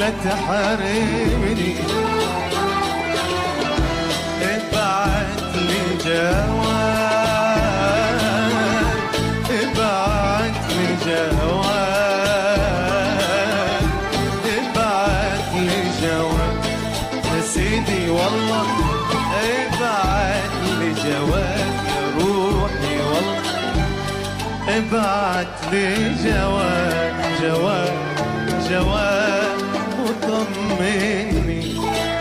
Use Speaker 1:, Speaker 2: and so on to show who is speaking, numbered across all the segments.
Speaker 1: تحرمني ابعت لي جواب ابعت لي جواب ابعت لي جواب يا سيدي والله ابعت لي جواب يا روحي والله ابعت لي جواب جواب جواب وطمني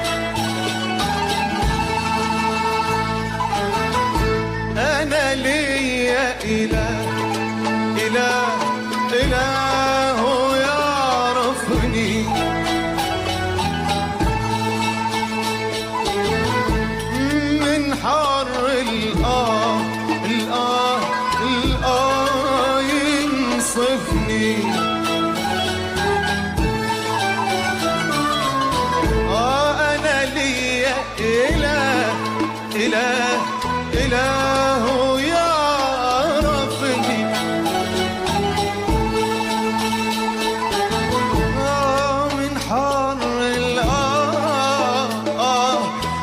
Speaker 1: انا ليا اله اله اله يعرفني من حر الآه الآه الآه ينصفني آه أنا ليا إله إله إله يعرفني آه من حر الآه آه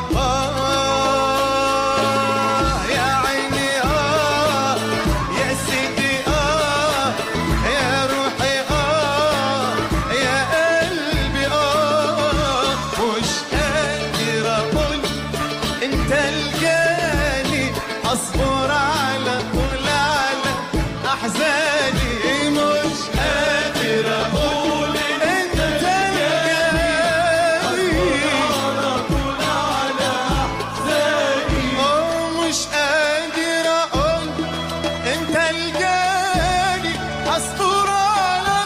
Speaker 1: آه يا عيني آه يا سيدي آه يا روحي آه يا قلبي آه مش قادر أقول أنت الجاني أصبر على طول على أحزاني مش قادر أقول أنت الجاني آه مش قادر اقول انت الجاني اصبر على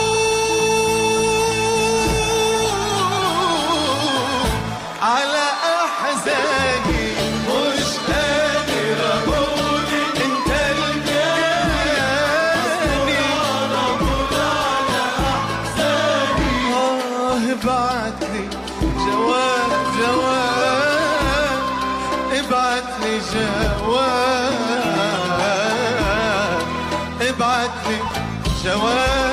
Speaker 1: طول على احزاني مش قادر اقول انت الجاني آه ابعت لي جواب جواب ابعت لي جواب ابعت لي جواب